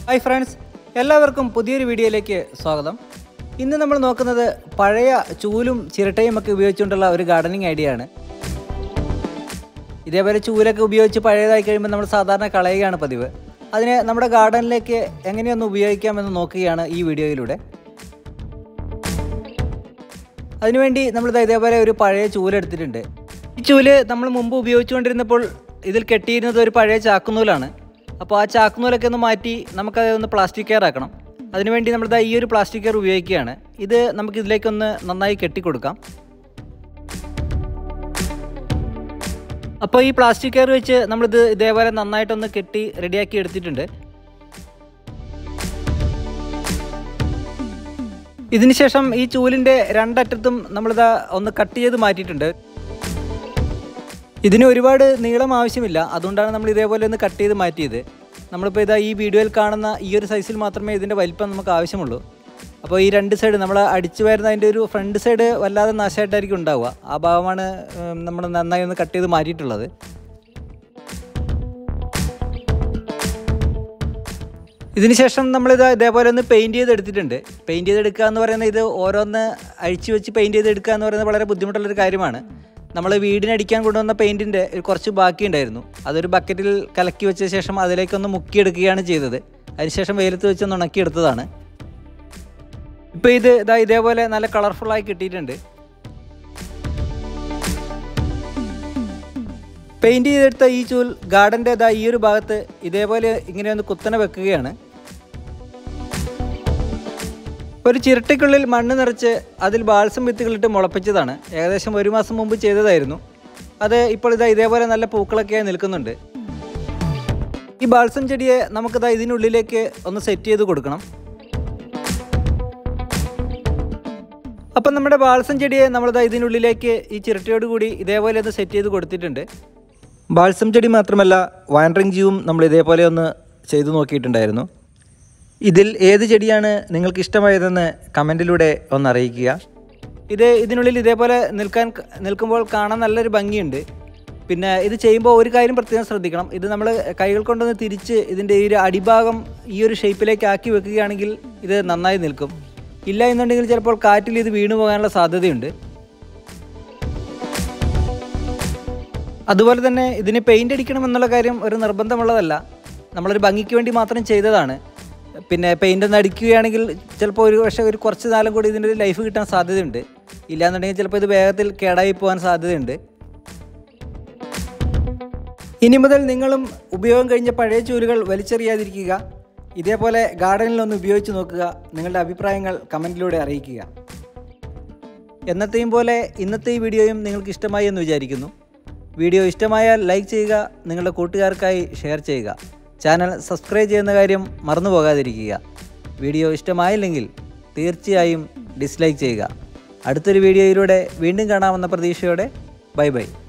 hi friends എല്ലാവർക്കും പുതിയൊരു വീഡിയോയിലേക്ക് സ്വാഗതം ഇന്ന് നമ്മൾ നോക്കുന്നത് പഴയ ചൂലും ചിരട്ടയും ഒക്കെ ഉപയോഗിച്ചുകൊണ്ടുള്ള ഒരു ഗാർഡനിങ് ഐഡിയ ആണ് ഇതേപോലെ ചൂലൊക്കെ ഉപയോഗിച്ച് പഴയതായി കഴിയുമ്പോൾ നമ്മൾ സാധാരണ കളയുകയാണ് പതിവ് അതിനെ നമ്മുടെ ഗാർഡനിലേക്ക് എങ്ങനെയൊന്ന് ഉപയോഗിക്കാമെന്ന് നോക്കുകയാണ് ഈ വീഡിയോയിലൂടെ അതിനുവേണ്ടി നമ്മളിത് ഇതേപോലെ ഒരു പഴയ ചൂല് എടുത്തിട്ടുണ്ട് ഈ ചൂല് നമ്മൾ മുമ്പ് ഉപയോഗിച്ചുകൊണ്ടിരുന്നപ്പോൾ ഇതിൽ കെട്ടിയിരുന്നത് ഒരു പഴയ ചാക്കുനൂലാണ് അപ്പോൾ ആ ചാക്കുനൂലൊക്കെ ഒന്ന് മാറ്റി നമുക്കത് ഒന്ന് പ്ലാസ്റ്റിക് കെയർ ആക്കണം അതിനുവേണ്ടി നമ്മളിത് ഈ ഒരു പ്ലാസ്റ്റിക് കെയർ ഉപയോഗിക്കുകയാണ് ഇത് നമുക്ക് ഇതിലേക്കൊന്ന് നന്നായി കെട്ടിക്കൊടുക്കാം അപ്പോൾ ഈ പ്ലാസ്റ്റിക് കെയർ വെച്ച് നമ്മളിത് ഇതേപോലെ നന്നായിട്ടൊന്ന് കെട്ടി റെഡിയാക്കി എടുത്തിട്ടുണ്ട് ഇതിനുശേഷം ഈ ചൂലിൻ്റെ രണ്ടറ്റത്തും നമ്മളിതാ ഒന്ന് കട്ട് ചെയ്ത് മാറ്റിയിട്ടുണ്ട് ഇതിന് ഒരുപാട് നീളം ആവശ്യമില്ല അതുകൊണ്ടാണ് നമ്മൾ ഇതേപോലെ ഒന്ന് കട്ട് ചെയ്ത് മാറ്റിയത് നമ്മളിപ്പോൾ ഇതാ ഈ വീഡിയോയിൽ കാണുന്ന ഈ ഒരു സൈസിൽ മാത്രമേ ഇതിൻ്റെ വലിപ്പം നമുക്ക് ആവശ്യമുള്ളൂ അപ്പോൾ ഈ രണ്ട് സൈഡ് നമ്മൾ അടിച്ചു വരുന്ന അതിൻ്റെ ഒരു ഫ്രണ്ട് സൈഡ് വല്ലാതെ നാശമായിട്ടായിരിക്കും ഉണ്ടാവുക ആ ഭാഗമാണ് നമ്മൾ നന്നായി ഒന്ന് കട്ട് ചെയ്ത് മാറ്റിയിട്ടുള്ളത് ഇതിനുശേഷം നമ്മളിത് ഇതേപോലെ ഒന്ന് പെയിൻറ്റ് ചെയ്തെടുത്തിട്ടുണ്ട് പെയിൻറ്റ് ചെയ്തെടുക്കുക എന്ന് പറയുന്നത് ഇത് ഓരോന്ന് അഴിച്ചു വെച്ച് പെയിൻറ്റ് ചെയ്തെടുക്കുക എന്ന് പറയുന്നത് വളരെ ബുദ്ധിമുട്ടുള്ളൊരു കാര്യമാണ് നമ്മൾ വീടിനടിക്കാൻ കൊണ്ടുവന്ന പെയിൻറ്റിൻ്റെ കുറച്ച് ബാക്കി ഉണ്ടായിരുന്നു അതൊരു ബക്കറ്റിൽ കലക്കി വെച്ച ശേഷം അതിലേക്കൊന്ന് മുക്കിയെടുക്കുകയാണ് ചെയ്തത് അതിനുശേഷം വെയിലത്ത് വെച്ചൊന്ന് ഉണക്കിയെടുത്തതാണ് ഇപ്പോൾ ഇത് ഇതാ ഇതേപോലെ നല്ല കളർഫുള്ളായി കിട്ടിയിട്ടുണ്ട് പെയിൻറ്റ് ചെയ്തെടുത്ത ഈ ചൂൽ ഗാർഡൻ്റെ ഇതാ ഈ ഒരു ഭാഗത്ത് ഇതേപോലെ ഇങ്ങനെ ഒന്ന് കുത്തനെ വെക്കുകയാണ് ഒരു ചിരട്ടയ്ക്കുള്ളിൽ മണ്ണ് നിറച്ച് അതിൽ ബാൾസം വിത്തുകളിട്ട് മുളപ്പിച്ചതാണ് ഏകദേശം ഒരു മാസം മുമ്പ് ചെയ്തതായിരുന്നു അത് ഇപ്പോൾ ഇതാ ഇതേപോലെ നല്ല പൂക്കളൊക്കെയായി നിൽക്കുന്നുണ്ട് ഈ ബാൾസം ചെടിയെ നമുക്കിതാ ഇതിനുള്ളിലേക്ക് ഒന്ന് സെറ്റ് ചെയ്ത് കൊടുക്കണം അപ്പം നമ്മുടെ ബാൾസം ചെടിയെ നമ്മളിതാ ഇതിനുള്ളിലേക്ക് ഈ ചിരട്ടയോട് കൂടി ഇതേപോലെ ഒന്ന് സെറ്റ് ചെയ്ത് കൊടുത്തിട്ടുണ്ട് ബാൾസം ചെടി മാത്രമല്ല വാൻഡറിങ് ജീവും നമ്മൾ ഇതേപോലെ ഒന്ന് ചെയ്തു നോക്കിയിട്ടുണ്ടായിരുന്നു ഇതിൽ ഏത് ചെടിയാണ് നിങ്ങൾക്ക് ഇഷ്ടമായതെന്ന് കമൻറ്റിലൂടെ ഒന്ന് അറിയിക്കുക ഇത് ഇതിനുള്ളിൽ ഇതേപോലെ നിൽക്കാൻ നിൽക്കുമ്പോൾ കാണാൻ നല്ലൊരു ഭംഗിയുണ്ട് പിന്നെ ഇത് ചെയ്യുമ്പോൾ ഒരു കാര്യം പ്രത്യേകം ശ്രദ്ധിക്കണം ഇത് നമ്മൾ കൈകൾ കൊണ്ടൊന്ന് തിരിച്ച് ഇതിൻ്റെ ഈ ഒരു അടിഭാഗം ഈ ഒരു ഷേപ്പിലേക്ക് ആക്കി വെക്കുകയാണെങ്കിൽ ഇത് നന്നായി നിൽക്കും ഇല്ല എന്നുണ്ടെങ്കിൽ ചിലപ്പോൾ കാറ്റിൽ ഇത് വീണു പോകാനുള്ള സാധ്യതയുണ്ട് അതുപോലെ തന്നെ ഇതിന് പെയിൻ്റ് അടിക്കണം എന്നുള്ള കാര്യം ഒരു നിർബന്ധമുള്ളതല്ല നമ്മളൊരു ഭംഗിക്ക് വേണ്ടി മാത്രം ചെയ്തതാണ് പിന്നെ പെയിൻ്റ് ഒന്ന് അടിക്കുകയാണെങ്കിൽ ചിലപ്പോൾ ഒരു പക്ഷേ ഒരു കുറച്ച് നാളും കൂടി ഇതിൻ്റെ ഒരു ലൈഫ് കിട്ടാൻ സാധ്യതയുണ്ട് ഇല്ലാന്നുണ്ടെങ്കിൽ ചിലപ്പോൾ ഇത് വേഗത്തിൽ കേടായി പോകാൻ സാധ്യതയുണ്ട് ഇനി മുതൽ നിങ്ങളും ഉപയോഗം കഴിഞ്ഞ പഴയ ചൂലുകൾ വലിച്ചെറിയാതിരിക്കുക ഇതേപോലെ ഗാർഡനിൽ ഒന്ന് ഉപയോഗിച്ച് നോക്കുക നിങ്ങളുടെ അഭിപ്രായങ്ങൾ കമൻറ്റിലൂടെ അറിയിക്കുക എന്നത്തെയും പോലെ ഇന്നത്തെ ഈ വീഡിയോയും നിങ്ങൾക്ക് ഇഷ്ടമായി എന്ന് വിചാരിക്കുന്നു വീഡിയോ ഇഷ്ടമായാൽ ലൈക്ക് ചെയ്യുക നിങ്ങളുടെ കൂട്ടുകാർക്കായി ഷെയർ ചെയ്യുക ചാനൽ സബ്സ്ക്രൈബ് ചെയ്യുന്ന കാര്യം മറന്നു പോകാതിരിക്കുക വീഡിയോ ഇഷ്ടമായില്ലെങ്കിൽ തീർച്ചയായും ഡിസ്ലൈക്ക് ചെയ്യുക അടുത്തൊരു വീഡിയോയിലൂടെ വീണ്ടും കാണാമെന്ന പ്രതീക്ഷയോടെ ബൈ ബൈ